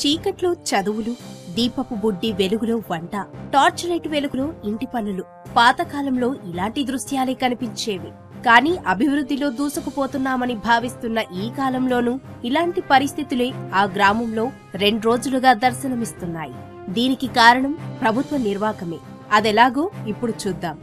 చీకట్లో చదువులు దీపపు బుడ్డి వెలుగులో వంట టార్చ్ లైట్ వెలుగులో ఇంటి పనులు పాతకాలంలో ఇలాంటి దృశ్యాలే కనిపించేవి కానీ అభివృద్ధిలో దూసుకుపోతున్నామని భావిస్తున్న ఈ కాలంలోనూ ఇలాంటి పరిస్థితులే ఆ గ్రామంలో రెండు రోజులుగా దర్శనమిస్తున్నాయి దీనికి కారణం ప్రభుత్వ నిర్వాకమే అదెలాగో ఇప్పుడు చూద్దాం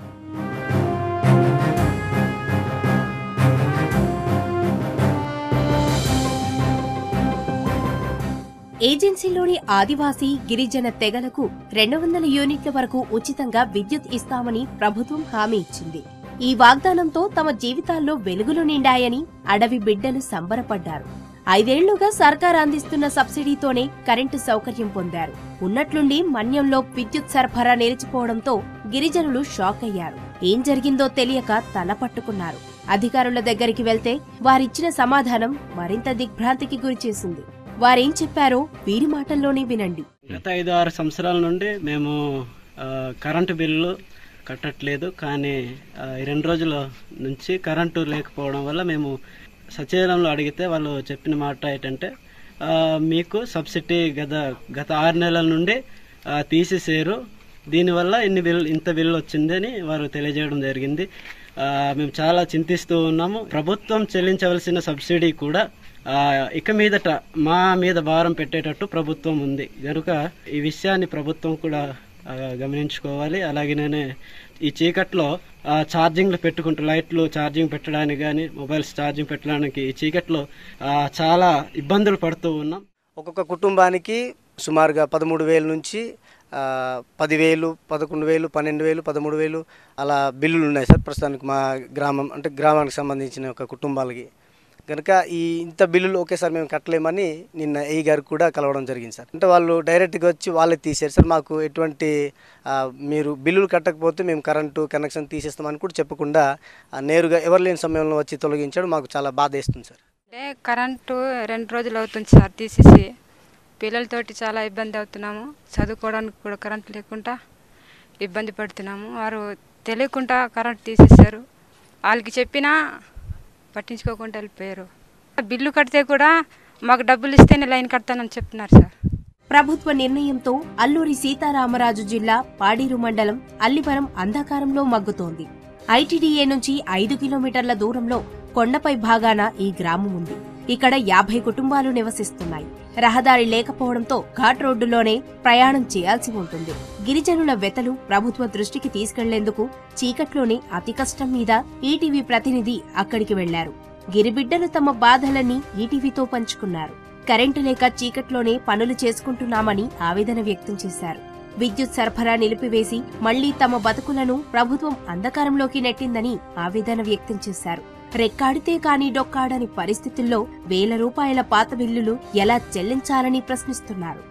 ఏజెన్సీలోని ఆదివాసీ గిరిజన తెగలకు రెండు వందల యూనిట్ల వరకు ఉచితంగా విద్యుత్ ఇస్తామని ప్రభుత్వం హామీ ఇచ్చింది ఈ వాగ్దానంతో తమ జీవితాల్లో వెలుగులు నిండాయని అడవి బిడ్డలు సంబరపడ్డారు ఐదేళ్లుగా సర్కార్ అందిస్తున్న సబ్సిడీతోనే కరెంటు సౌకర్యం పొందారు ఉన్నట్లుండి మన్యంలో విద్యుత్ సరఫరా నిలిచిపోవడంతో గిరిజనులు షాక్ అయ్యారు ఏం జరిగిందో తెలియక తల పట్టుకున్నారు అధికారుల దగ్గరికి వెళ్తే వారిచ్చిన సమాధానం మరింత దిగ్భ్రాంతికి గురిచేసింది వారేం చెప్పారో వీరి మాటల్లోనే వినండి గత ఐదు ఆరు సంవత్సరాల నుండి మేము ఆ, కరెంటు బిల్లు కట్టట్లేదు కానీ ఆ, ఈ రెండు రోజుల నుంచి కరెంటు లేకపోవడం వల్ల మేము సచివాలయంలో అడిగితే వాళ్ళు చెప్పిన మాట ఏంటంటే ఆ, మీకు సబ్సిడీ గత గత ఆరు నెలల నుండి ఆ, తీసేసారు దీనివల్ల ఇన్ని బిల్ ఇంత బిల్లు వచ్చిందని వారు తెలియజేయడం జరిగింది ఆ, మేము చాలా చింతిస్తూ ఉన్నాము ప్రభుత్వం చెల్లించవలసిన సబ్సిడీ కూడా ఆ, ఇక మీదట మా మీద భారం పెట్టేటట్టు ప్రభుత్వం ఉంది కనుక ఈ విషయాన్ని ప్రభుత్వం కూడా ఆ, గమనించుకోవాలి అలాగనే ఈ చీకట్లో ఆ, ఛార్జింగ్లు పెట్టుకుంటూ లైట్లు ఛార్జింగ్ పెట్టడానికి కానీ మొబైల్స్ ఛార్జింగ్ పెట్టడానికి ఈ చీకట్లో ఆ, చాలా ఇబ్బందులు పడుతూ ఉన్నాం ఒక్కొక్క కుటుంబానికి సుమారుగా పదమూడు వేల నుంచి ఆ, పదివేలు పదకొండు వేలు పన్నెండు వేలు పదమూడు వేలు అలా బిల్లులు ఉన్నాయి సార్ ప్రస్తుతానికి మా గ్రామం అంటే గ్రామానికి సంబంధించిన ఒక కుటుంబాలకి కనుక ఈ ఇంత బిల్లులు ఒకేసారి మేము కట్టలేమని నిన్న ఏ గారికి కూడా కలవడం జరిగింది సార్ అంటే వాళ్ళు డైరెక్ట్గా వచ్చి వాళ్ళే తీసారు సార్ మాకు ఎటువంటి ఆ, మీరు బిల్లులు కట్టకపోతే మేము కరెంటు కనెక్షన్ తీసేస్తామని కూడా చెప్పకుండా ఆ, నేరుగా ఎవరు లేని సమయంలో వచ్చి తొలగించాడు మాకు చాలా బాధ వేస్తుంది సార్ అంటే కరెంటు రెండు రోజులు అవుతుంది సార్ తీసేసి పిల్లలతోటి చాలా ఇబ్బంది అవుతున్నాము చదువుకోవడానికి కూడా కరెంట్ లేకుండా ఇబ్బంది పడుతున్నాము వారు తెలియకుండా కరెంట్ తీసేశారు వాళ్ళకి చెప్పినా పట్టించుకోకుండా వెళ్ళిపోయారు బిల్లు కడితే కూడా మాకు డబ్బులు ఇస్తేనే లైన్ కడతానని చెప్తున్నారు సార్ ప్రభుత్వ నిర్ణయంతో అల్లూరి సీతారామరాజు జిల్లా పాడేరు మండలం అల్లివరం అంధకారంలో మగ్గుతోంది ఐటీడీఏ నుంచి ఐదు కిలోమీటర్ల దూరంలో కొండపై భాగాన ఈ గ్రామం ఉంది ఇక్కడ యాభై కుటుంబాలు నివసిస్తున్నాయి రహదారి లేకపోవడంతో ఘాట్ రోడ్డులోనే ప్రయాణం చేయాల్సి ఉంటుంది గిరిజనుల వెతలు ప్రభుత్వ దృష్టికి తీసుకెళ్లేందుకు చీకట్లోనే అతి కష్టం మీద ఈటీవీ ప్రతినిధి అక్కడికి వెళ్లారు గిరిబిడ్డలు తమ బాధలన్నీ ఈటీవీతో పంచుకున్నారు కరెంటు లేక చీకట్లోనే పనులు చేసుకుంటున్నామని ఆవేదన వ్యక్తం చేశారు విద్యుత్ సరఫరా నిలిపివేసి మళ్లీ తమ బతుకులను ప్రభుత్వం అంధకారంలోకి నెట్టిందని ఆవేదన వ్యక్తం చేశారు రెక్కాడితే కాని డొక్కాడని పరిస్థితుల్లో వేల రూపాయల పాత బిల్లులు ఎలా చెల్లించాలని ప్రశ్నిస్తున్నారు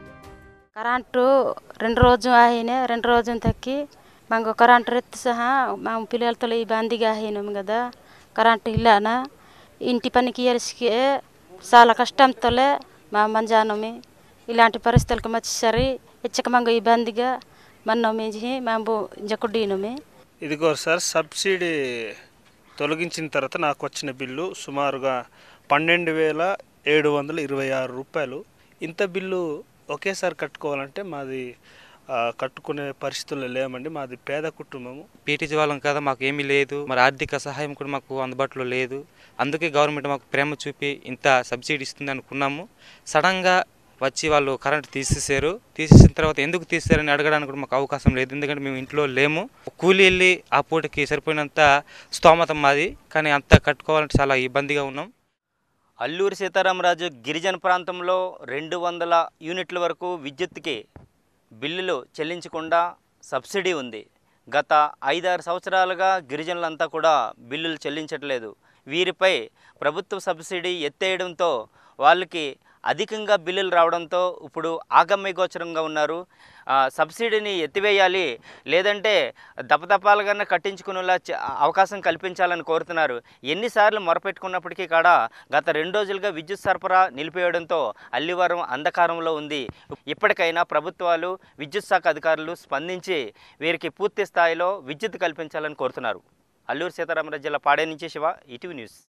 కరెంటు రెండు రోజు అయినా రెండు రోజులు తక్కి మాకు కరెంటు రెత్తి సహా మా పిల్లలతో ఇబ్బందిగా అయినాం కదా కరెంటు ఇల్లాన ఇంటి పనికి ఎరిసికి చాలా కష్టంతోలే మా మంజానమి ఇలాంటి పరిస్థితులకు వచ్చేసరి ఇచ్చక మంగ ఇబ్బందిగా మన్నోమి మేము జకుడ్డీనమి ఇదిగో సార్ సబ్సిడీ తొలగించిన తర్వాత నాకు వచ్చిన బిల్లు సుమారుగా పన్నెండు వేల ఏడు వందల ఇరవై ఆరు రూపాయలు ఇంత బిల్లు ఒకేసారి కట్టుకోవాలంటే మాది ఆ, కట్టుకునే పరిస్థితుల్లో లేమండి మాది పేద కుటుంబము పీటీసీ వాళ్ళం కదా మాకు ఏమీ లేదు మరి ఆర్థిక సహాయం కూడా మాకు అందుబాటులో లేదు అందుకే గవర్నమెంట్ మాకు ప్రేమ చూపి ఇంత సబ్సిడీ ఇస్తుంది అనుకున్నాము సడన్గా వచ్చి వాళ్ళు కరెంట్ తీసేసారు తీసేసిన తర్వాత ఎందుకు తీసేశారని అడగడానికి కూడా మాకు అవకాశం లేదు ఎందుకంటే మేము ఇంట్లో లేము కూలీ వెళ్ళి ఆ పూటకి సరిపోయినంత స్తోమత మాది కానీ అంత కట్టుకోవాలంటే చాలా ఇబ్బందిగా ఉన్నాం అల్లూరి సీతారామరాజు గిరిజన ప్రాంతంలో రెండు వందల యూనిట్ల వరకు విద్యుత్తుకి బిల్లులు చెల్లించకుండా సబ్సిడీ ఉంది గత ఐదారు సంవత్సరాలుగా గిరిజనులంతా కూడా బిల్లులు చెల్లించట్లేదు వీరిపై ప్రభుత్వ సబ్సిడీ ఎత్తేయడంతో వాళ్ళకి అధికంగా బిల్లులు రావడంతో ఇప్పుడు ఆగమ్యగోచరంగా ఉన్నారు ఆ, సబ్సిడీని ఎత్తివేయాలి లేదంటే దపదపాలుగా కట్టించుకునేలా చ- అవకాశం కల్పించాలని కోరుతున్నారు ఎన్నిసార్లు మొరపెట్టుకున్నప్పటికీ కూడా గత రెండు రోజులుగా విద్యుత్ సరఫరా నిలిపివేయడంతో అల్లివరం అంధకారంలో ఉంది ఇప్పటికైనా ప్రభుత్వాలు విద్యుత్ శాఖ అధికారులు స్పందించి వీరికి పూర్తి స్థాయిలో విద్యుత్ కల్పించాలని కోరుతున్నారు అల్లూరు సీతారామరాజు జిల్లా పాడే నుంచి శివ ఈటీవీ న్యూస్